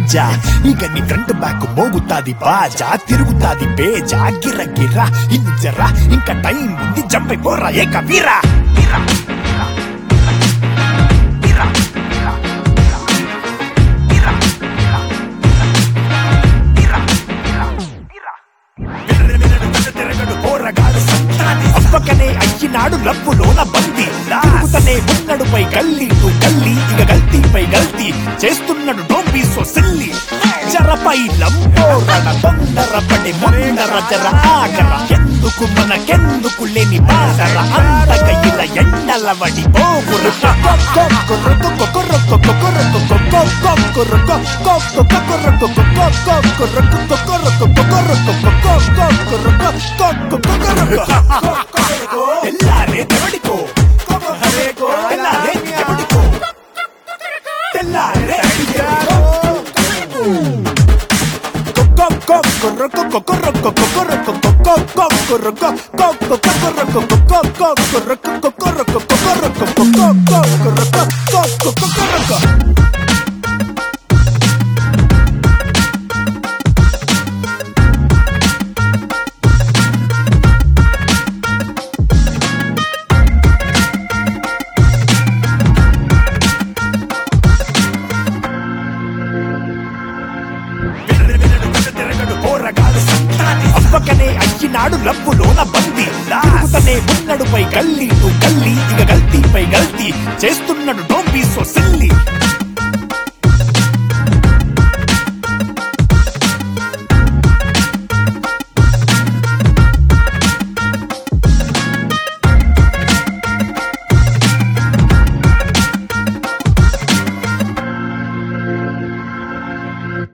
రాజా ఇక నీ front back మోగుతాది బాజా తిరుగుతాది బేజా గిర గిరా ఇన్ని జరా ఇంకా టైం ఉంది జంపైపోరా ఏక వీరా వీరా తిరగడు పోరగాడు సంతాని అప్పకనే అయ్యినాడు లబ్బులోన బంది తిరుగుతనే ఉన్నడుపై గల్లీ టు గల్లీ ఇక గల్తీపై గల్తీ చేస్తున్నాడు డోంబీ సో సిల్లి జరపై లంబోరణ తొందరపడి ముందర జర ఆగర ఎందుకు మనకెందుకు లేని బాధర అంతక ఇలా ఎండలవడి పోగుర తెల్లారే తెవడికో తెల్లారే తెవడికో తెల్లారే తిరగడు పోరగాడు సంతాని అప్పకనే అయ్యినాడు లబ్బులోన బంది తిరుగుతనే ఉన్నడుపై గల్లీ టు గల్లీ ఇక గల్తీపై గల్తీ చేస్తున్నాడు డోంబీ సో సిల్లి